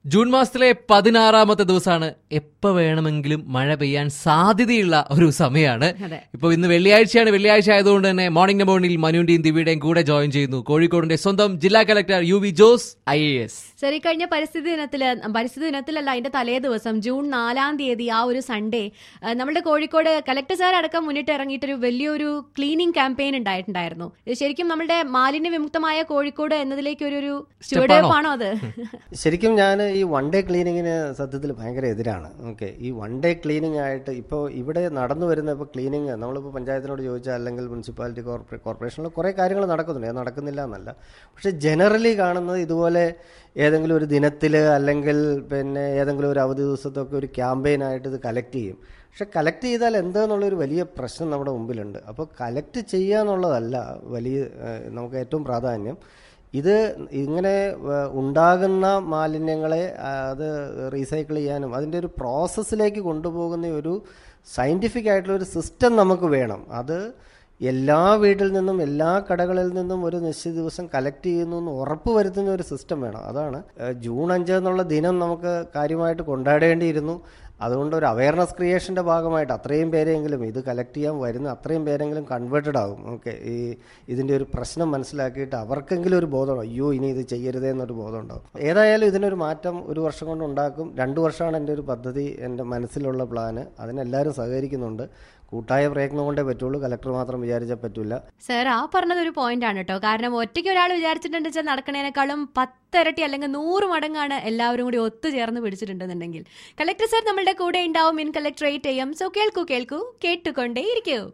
June മാസത്തിലെ പതിനാറാമത്തെ ദിവസമാണ് എപ്പോ വേണമെങ്കിലും മഴ പെയ്യാൻ സാധ്യതയുള്ള ഒരു സമയമാണ് അതെ. ഇപ്പൊ ഇന്ന് വെള്ളിയാഴ്ചയാണ് വെള്ളിയാഴ്ച ആയതുകൊണ്ട് തന്നെ മോർണിംഗ് മോർണിംഗിൽ മനുവിന്റെയും ദിവ്യയുടെയും കൂടെ ജോയിൻ ചെയ്യുന്നു കോഴിക്കോടിന്റെ സ്വന്തം ജില്ലാ collector U V Jose I A S ശരി കഴിഞ്ഞ പരിസ്ഥിതി ദിനത്തില് പരിസ്ഥിതി ദിനത്തിലല്ല അതിന്റെ തലേ ദിവസം ജൂൺ നാലാം തീയതി ആ ഒരു സൺഡേ ആ, നമ്മുടെ കോഴിക്കോട് കലക്ടർ സാർ അടക്കം മുന്നിട്ട് ഇറങ്ങിയിട്ടൊരു വലിയൊരു ക്ലീനിങ് ക്യാമ്പയിൻ ഉണ്ടായിട്ടുണ്ടായിരുന്നു ഇത് ശരിക്കും നമ്മുടെ മാലിന്യ വിമുക്തമായ കോഴിക്കോട് എന്നതിലേക്ക് ഒരു ഒരു സ്റ്റുഡേപ്പ് ആണോ അത് ശരിക്കും ഞാൻ ഈ വൺ ഡേ ക്ലീനിങ്ങിന് സത്യത്തിൽ ഭയങ്കര എതിരാണ് ഓക്കെ ഈ വൺ ഡേ ക്ലീനിങ് ആയിട്ട് ഇപ്പോൾ ഇവിടെ നടന്നു വരുന്ന ഇപ്പോൾ ക്ലീനിങ് നമ്മളിപ്പോൾ പഞ്ചായത്തിനോട് ചോദിച്ചാൽ അല്ലെങ്കിൽ മുനിസിപ്പാലിറ്റി കോർപ്പറേ കോർപ്പറേഷനിൽ കുറേ കാര്യങ്ങൾ നടക്കുന്നുണ്ട് അത് നടക്കുന്നില്ല എന്നല്ല പക്ഷേ ജനറലി കാണുന്നത് ഇതുപോലെ ഏതെങ്കിലും ഒരു ദിനത്തിൽ അല്ലെങ്കിൽ പിന്നെ ഏതെങ്കിലും ഒരു അവധി ദിവസത്തൊക്കെ ഒരു ക്യാമ്പയിനായിട്ട് ഇത് കലക്ട് ചെയ്യും പക്ഷെ കലക്ട് ചെയ്താൽ എന്താണെന്നുള്ളൊരു വലിയ പ്രശ്നം നമ്മുടെ മുമ്പിലുണ്ട് അപ്പോൾ കലക്ട് ചെയ്യുക എന്നുള്ളതല്ല വലിയ ഏഹ്, നമുക്ക് ഏറ്റവും പ്രാധാന്യം ഇത് ഇങ്ങനെ ഏഹ്, ഉണ്ടാകുന്ന മാലിന്യങ്ങളെ ആ, അത് റീസൈക്കിൾ ചെയ്യാനും അതിൻ്റെ ഒരു പ്രോസസ്സിലേക്ക് കൊണ്ടുപോകുന്ന ഒരു സയൻറ്റിഫിക് ആയിട്ടുള്ള ഒരു സിസ്റ്റം നമുക്ക് വേണം അത് എല്ലാ വീട്ടിൽ നിന്നും എല്ലാ കടകളിൽ നിന്നും ഒരു നിശ്ചിത ദിവസം കലക്ട് ചെയ്യുന്നു എന്ന് ഉറപ്പ് വരുത്തുന്ന ഒരു സിസ്റ്റം വേണം അതാണ് ഏഹ്, ജൂൺ അഞ്ച് എന്നുള്ള ദിനം നമുക്ക് കാര്യമായിട്ട് കൊണ്ടാടേണ്ടിയിരുന്നു അതുകൊണ്ട് ഒരു അവയർനെസ് ക്രിയേഷൻ്റെ ഭാഗമായിട്ട് അത്രയും പേരെങ്കിലും ഇത് കലക്ട് ചെയ്യാൻ വരുന്ന അത്രയും പേരെങ്കിലും കൺവേർട്ടഡ് ആകും ഓക്കെ ഈ ഇതിൻ്റെ ഒരു പ്രശ്നം മനസ്സിലാക്കിയിട്ട് അവർക്കെങ്കിലും ഒരു ബോധം അയ്യോ ഇനി ഇത് ചെയ്യരുതേ എന്നൊരു ബോധം ഉണ്ടാവും ഏതായാലും ഇതിനൊരു മാറ്റം ഒരു വർഷം കൊണ്ട് ഉണ്ടാക്കും രണ്ട് വർഷമാണ് എൻ്റെ ഒരു പദ്ധതി എൻ്റെ മനസ്സിലുള്ള പ്ലാന് അതിനെല്ലാവരും സഹകരിക്കുന്നുണ്ട് കൂട്ടായ പ്രയത്നം കൊണ്ടേ പറ്റുള്ളൂ കലക്ടർ മാത്രം വിചാരിച്ചാൽ പറ്റില്ല സാർ ആ പറഞ്ഞത് ഒരു പോയിന്റ് ആണ് കേട്ടോ കാരണം ഒറ്റയ്ക്ക് ഒരാൾ വിചാരിച്ചിട്ടുണ്ട് വെച്ചാൽ നടക്കണേനേക്കാളും പത്തിരട്ടി അല്ലെങ്കിൽ നൂറ് മടങ്ങാണ് എല്ലാവരും കൂടി ഒത്തുചേർന്ന് പിടിച്ചിട്ടുണ്ടെന്നുണ്ടെങ്കിൽ കലക്ടർ സാർ നമ്മളുടെ കൂടെ ഉണ്ടാവും ഇൻ കലക്ടറേറ്റ് എം സോ കേൾക്കൂ കേൾക്കൂ കേട്ടുകൊണ്ടേ ഇരിക്കൂ